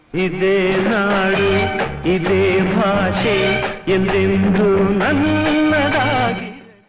ಇದೇ ನಾಡು ಇದೇ ಭಾಷೆ ಎಂದೆಂದು ನನ್ನದಾಗಿ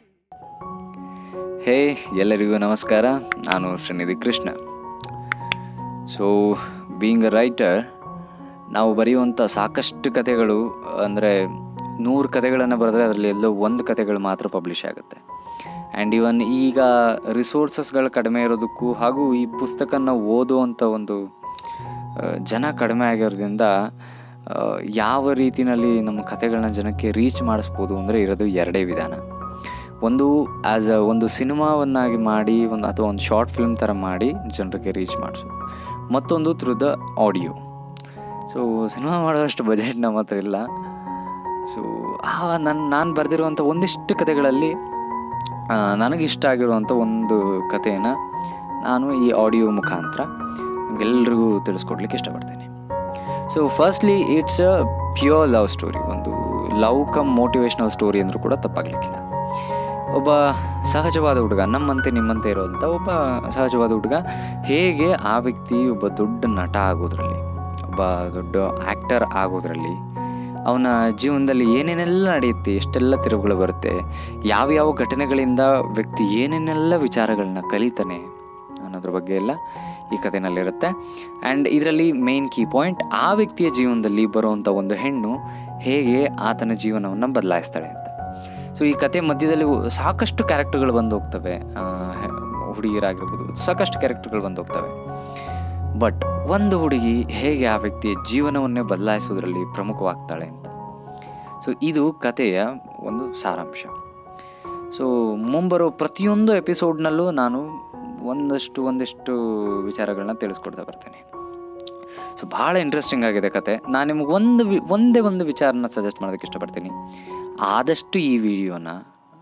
ಹೇ ಎಲ್ಲರಿಗೂ ನಮಸ್ಕಾರ ನಾನು Srinidhi Krishna so being a writer ನಾವು ಬರೆಯುವಂಥ ಸಾಕಷ್ಟು ಕಥೆಗಳು ಅಂದರೆ ನೂರು ಕಥೆಗಳನ್ನು ಬರೆದ್ರೆ ಅದರಲ್ಲಿ ಎಲ್ಲೋ ಒಂದು ಕಥೆಗಳು ಮಾತ್ರ ಪಬ್ಲಿಷ್ ಆಗುತ್ತೆ ಆ್ಯಂಡ್ ಇವನ್ ಈಗ ರಿಸೋರ್ಸಸ್ಗಳು ಕಡಿಮೆ ಇರೋದಕ್ಕೂ ಹಾಗೂ ಈ ಪುಸ್ತಕನ ಓದುವಂಥ ಒಂದು ಆ, ಜನ ಕಡಿಮೆ ಆಗಿರೋದ್ರಿಂದ ಆ, ಯಾವ ರೀತಿಯಲ್ಲಿ ನಮ್ಮ ಕಥೆಗಳನ್ನ ಜನಕ್ಕೆ ರೀಚ್ ಮಾಡಿಸ್ಬೋದು ಅಂದರೆ ಇರೋದು ಎರಡೇ ವಿಧಾನ ಒಂದು ಆ್ಯಸ್ ಅ ಒಂದು ಸಿನಿಮಾವನ್ನಾಗಿ ಮಾಡಿ ಒಂದು ಅಥವಾ ಒಂದು ಶಾರ್ಟ್ ಫಿಲ್ಮ್ ಥರ ಮಾಡಿ ಜನರಿಗೆ ರೀಚ್ ಮಾಡಿಸೋದು ಮತ್ತೊಂದು through the audio so cinema ಮಾಡೋಷ್ಟು ಬಜೆಟ್ ನಮ್ಮ ಹತ್ರ ಇಲ್ಲ ಸೊ ಆ ನನ್ನ ನಾನು ಬರೆದಿರುವಂಥ ಒಂದಿಷ್ಟು ಕಥೆಗಳಲ್ಲಿ ಆ, ನನಗಿಷ್ಟ ಆಗಿರುವಂಥ ಒಂದು ಕಥೆಯನ್ನು ನಾನು ಈ ಆಡಿಯೋ ಮುಖಾಂತರ ನಿಮ್ಗೆಲ್ರಿಗೂ ತಿಳಿಸ್ಕೊಡ್ಲಿಕ್ಕೆ ಇಷ್ಟಪಡ್ತೇನೆ so firstly it's a pure love story ಒಂದು ಲವ್ ಕಮ್ ಮೋಟಿವೇಶ್ನಲ್ ಸ್ಟೋರಿ ಅಂದರೂ ಕೂಡ ತಪ್ಪಾಗಲಿಕ್ಕಿಲ್ಲ ಒಬ್ಬ ಸಹಜವಾದ ಹುಡುಗ ನಮ್ಮಂತೆ ನಿಮ್ಮಂತೆ ಇರುವಂಥ ಒಬ್ಬ ಸಹಜವಾದ ಹುಡುಗ ಹೇಗೆ ಆ ವ್ಯಕ್ತಿ ಒಬ್ಬ ದೊಡ್ಡ ನಟ ಆಗೋದ್ರಲ್ಲಿ ಒಬ್ಬ ದೊಡ್ಡ ಆ್ಯಕ್ಟರ್ ಆಗೋದ್ರಲ್ಲಿ ಅವನ ಜೀವನದಲ್ಲಿ ಏನೇನೆಲ್ಲ ನಡೆಯುತ್ತೆ ಎಷ್ಟೆಲ್ಲ ತಿರುವುಗಳು ಬರುತ್ತೆ ಯಾವ್ಯಾವ ಘಟನೆಗಳಿಂದ ವ್ಯಕ್ತಿ ಏನೇನೆಲ್ಲ ವಿಚಾರಗಳನ್ನ ಕಲಿತಾನೆ ಅನ್ನೋದ್ರ ಬಗ್ಗೆ ಎಲ್ಲ ಈ ಕಥೆನಲ್ಲಿರುತ್ತೆ ಆ್ಯಂಡ್ ಇದರಲ್ಲಿ ಮೇನ್ ಕೀ ಪಾಯಿಂಟ್ ಆ ವ್ಯಕ್ತಿಯ ಜೀವನದಲ್ಲಿ ಬರುವಂಥ ಒಂದು ಹೆಣ್ಣು ಹೇಗೆ ಆತನ ಜೀವನವನ್ನು ಬದಲಾಯಿಸ್ತಾಳೆ ಅಂತ ಸೊ ಈ ಕತೆ ಮಧ್ಯದಲ್ಲಿ ಸಾಕಷ್ಟು ಕ್ಯಾರೆಕ್ಟರ್ಗಳು ಬಂದು ಹೋಗ್ತವೆ ಆ, ಹೆ- ಹುಡುಗಿಯರಾಗಿರ್ಬೋದು ಸಾಕಷ್ಟು ಕ್ಯಾರೆಕ್ಟರ್ಗಳು ಬಂದು ಹೋಗ್ತವೆ ಬಟ್ ಒಂದು ಹುಡುಗಿ ಹೇಗೆ ಆ ವ್ಯಕ್ತಿಯ ಜೀವನವನ್ನೇ ಬದಲಾಯಿಸೋದ್ರಲ್ಲಿ ಪ್ರಮುಖವಾಗ್ತಾಳೆ ಅಂತ ಸೊ ಇದು ಕಥೆಯ ಒಂದು ಸಾರಾಂಶ ಸೊ ಮುಂಬರೋ ಪ್ರತಿಯೊಂದು ಎಪಿಸೋಡ್ನಲ್ಲೂ ನಾನು ಒಂದಷ್ಟು ಒಂದಿಷ್ಟು ವಿಚಾರಗಳನ್ನ ತಿಳಿಸ್ಕೊಡ್ತಾ ಬರ್ತೇನೆ ಸೊ ಭಾಳ ಇಂಟ್ರೆಸ್ಟಿಂಗ್ ಆಗಿದೆ ಕತೆ ನಾನು ನಿಮ್ಗೆ ಒಂದು ವಿ ಒಂದೇ ಒಂದು ವಿಚಾರನ ಸಜೆಸ್ಟ್ ಮಾಡೋದಕ್ಕೆ ಇಷ್ಟಪಡ್ತೀನಿ ಆದಷ್ಟು ಈ ವಿಡಿಯೋನ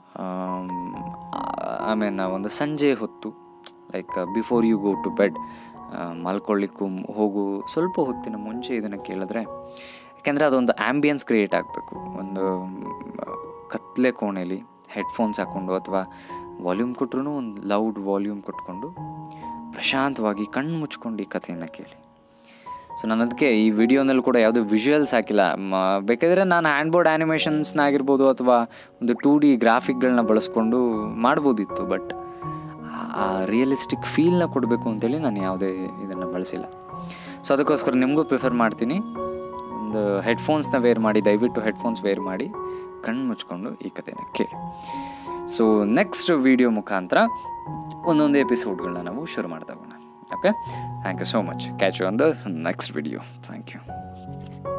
ಐ ಮೀನ್ ಒಂದು ಸಂಜೆ ಹೊತ್ತು like before you go to bed ಮಲ್ಕೊಳ್ಳಿಕ್ಕೂ ಮ್- ಹೋಗು ಸ್ವಲ್ಪ ಹೊತ್ತಿನ ಮುಂಚೆ ಇದನ್ನು ಕೇಳಿದ್ರೆ ಯಾಕೆಂದರೆ ಅದೊಂದು ಆ್ಯಂಬಿಯನ್ಸ್ ಕ್ರಿಯೇಟ್ ಆಗಬೇಕು ಒಂದು ಮ್, ಕತ್ಲೆ ಕೋಣೆಯಲ್ಲಿ ಹೆಡ್ಫೋನ್ಸ್ ಹಾಕ್ಕೊಂಡು ಅಥವಾ ವಾಲ್ಯೂಮ್ ಕೊಟ್ಟರು ಒಂದು ಲೌಡ್ ವಾಲ್ಯೂಮ್ ಕೊಟ್ಕೊಂಡು ಪ್ರಶಾಂತವಾಗಿ ಕಣ್ಣು ಮುಚ್ಕೊಂಡು ಈ ಕಥೆಯನ್ನು ಕೇಳಿ ಸೊ ನಾನು ಅದಕ್ಕೆ ಈ ವಿಡಿಯೋನಲ್ಲಿ ಕೂಡ ಯಾವುದೇ ವಿಜುವಲ್ಸ್ ಹಾಕಿಲ್ಲ ಮ ಬೇಕಾದರೆ ನಾನು ಹ್ಯಾಂಡ್ ಬೋರ್ಡ್ ಆ್ಯನಿಮೇಷನ್ಸ್ನ ಆಗಿರ್ಬೋದು ಅಥವಾ ಒಂದು ಟೂ ಡಿ ಗ್ರಾಫಿಕ್ಗಳನ್ನ ಬಳಸ್ಕೊಂಡು ಮಾಡ್ಬೋದಿತ್ತು ಬಟ್ ಆ ರಿಯಲಿಸ್ಟಿಕ್ ಫೀಲ್ನ ಕೊಡಬೇಕು ಅಂತೇಳಿ ನಾನು ಯಾವುದೇ ಇದನ್ನು ಬಳಸಿಲ್ಲ ಸೊ ಅದಕ್ಕೋಸ್ಕರ ನಿಮಗೂ ಪ್ರಿಫರ್ ಮಾಡ್ತೀನಿ ಒಂದು ಹೆಡ್ಫೋನ್ಸ್ನ ವೇರ್ ಮಾಡಿ ದಯವಿಟ್ಟು ಹೆಡ್ಫೋನ್ಸ್ ವೇರ್ ಮಾಡಿ ಕಣ್ಣು ಮುಚ್ಕೊಂಡು ಈ ಕಥೆನ ಕೇಳಿ ಸೊ ನೆಕ್ಸ್ಟ್ ವಿಡಿಯೋ ಮುಖಾಂತರ ಒಂದೊಂದು ಎಪಿಸೋಡ್ಗಳನ್ನ ನಾವು ಶುರು ಮಾಡ್ತಾ ಹೋಗೋಣ okay thank you so much catch you on the next video thank you